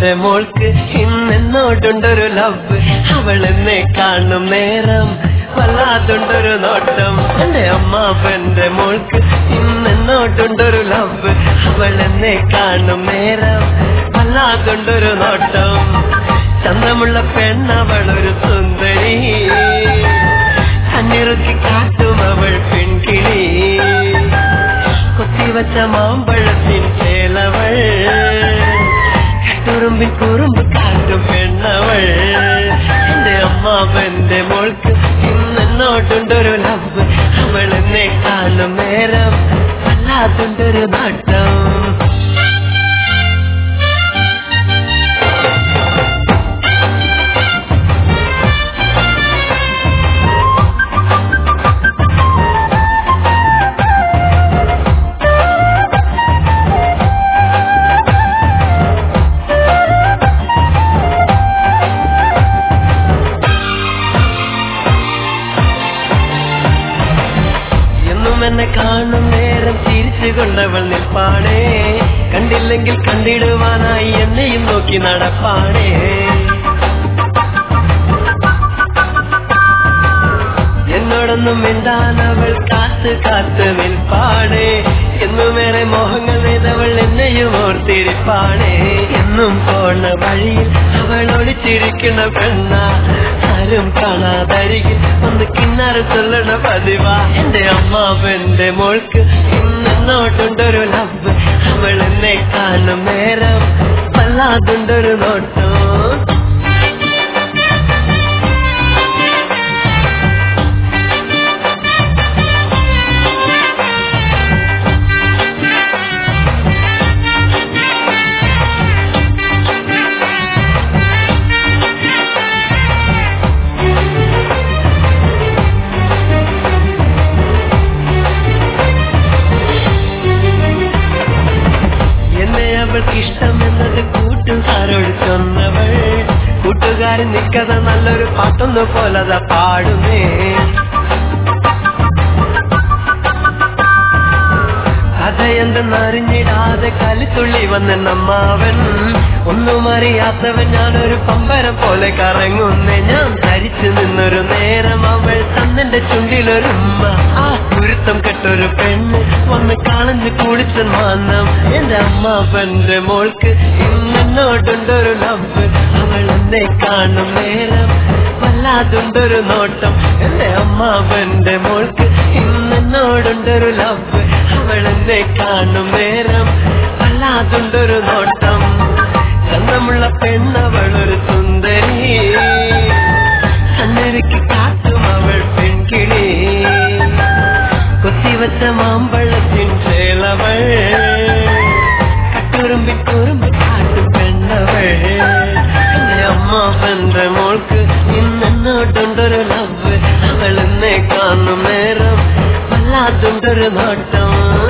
എന്റെ മോൾക്ക് ഇന്നെന്നോട്ടുണ്ടൊരു ലവ് അവൾ എന്നെ കാണും നേരം വല്ലാതുണ്ടൊരു നോട്ടം എന്റെ അമ്മാപ്പന്റെ മോൾക്ക് ഇന്നെന്നോട്ടുണ്ടൊരു ലവ് അവൾ എന്നെ കാണും നേരം വല്ലാതുണ്ടൊരു നോട്ടം ചന്തമുള്ള പെണ്ണവളൊരു സുന്ദരി കണ്ണിറുക്കി കാട്ടും അവൾ പെൺകിളി കൊത്തിവച്ച മാമ്പഴത്തിൻ ചേലവൾ കട്ടുറുമ്പിൻ കുറുമ്പ് കാട്ടും പെണ്ണവൾ എന്റെ അമ്മാവന്റെ മോൾക്ക് ഇന്നെന്നോട്ടുണ്ടൊരു ലവ് അവൾ എന്നെ കാണും നേരം വല്ലാത്തുണ്ടൊരു നാട്ടം എന്നും എന്നെ കാണും നേരം ചിരിച്ചു കൊണ്ടവൾ നിൽപ്പാണേ കണ്ടില്ലെങ്കിൽ കണ്ടിടുവാനായി എന്നെയും നോക്കി നടപ്പാണേ എന്നോടൊന്നും മിണ്ടാൻ അവൾ കാത്ത് കാത്ത് നിൽപ്പാണേ എന്നുമേറെ മോഹങ്ങൾ നെയ്തവൾ എന്നെയും ഓർത്തിരിപ്പാണേ എന്നും പോണ വഴിയിൽ അവൾ ഒളിച്ചിരിക്കണ പെണ്ണ ആരും കാണാതരികിൽ ഒന്ന് കിന്നാറ് ചൊല്ലണ പതിവാ എന്റെ അമ്മാവന്റെ മോൾക്ക് ഇന്നെന്നോട്ടുണ്ടൊരു ലവ് അവൾ എന്നെ കാണും നേരം വല്ലാതുണ്ടൊരു നോട്ടം എന്നെ അവൾക്ക് ഇഷ്ടമെന്നത് കൂട്ടുകാരോട് ചൊന്നവൾ കൂട്ടുകാരൻ നിൽക്കത നല്ലൊരു പാട്ടൊന്നു പോലത പാടുമേ കഥയെന്തെന്നറിഞ്ഞിടാതെ കലിത്തുള്ളി വന്നെന്നമ്മാവൻ ഒന്നും അറിയാത്തവൻ ഞാനൊരു പമ്പരം പോലെ കറങ്ങുന്നേ ഞാൻ ധരിച്ചു നിന്നൊരു നേരം അവൾ തന്നെന്റെ ചുണ്ടിലൊരുമ്മ ആ കുരുത്തം കെട്ടൊരു പെണ്ണ് വന്ന് കളഞ്ഞു കുളിച്ച മാന്നം എന്റെ അമ്മാവന്റെ മോൾക്ക് ഇന്നെന്നോട്ടുണ്ടൊരു ലവ് അവൾ എന്നെ കാണും നേരം വല്ലാതുണ്ടൊരു നോട്ടം എന്റെ അമ്മാവന്റെ മോൾക്ക് ഇന്നെന്നോടുണ്ടൊരു ലവ് അവൾ എന്നെ കാണും നേരം വല്ലാതുണ്ടൊരു നോട്ടം ചന്തമുള്ള പെണ്ണവളൊരു സുന്ദരി കണ്ണിറുക്കി കാട്ടും അവൾ പെൺകിളി കൊത്തിവച്ച മാമ്പഴത്തിൻ ചേലവൾ കട്ടുറുമ്പി കുറുമ്പി കാട്ടും പെണ്ണവൾ എന്റെ അമ്മാവന്റെ മോൾക്ക് ഇന്നെന്നോട്ടുണ്ടൊരു ലവ് അവൾ എന്നെ കാണും നേരം വല്ലാത്തുണ്ടൊരു നോട്ടം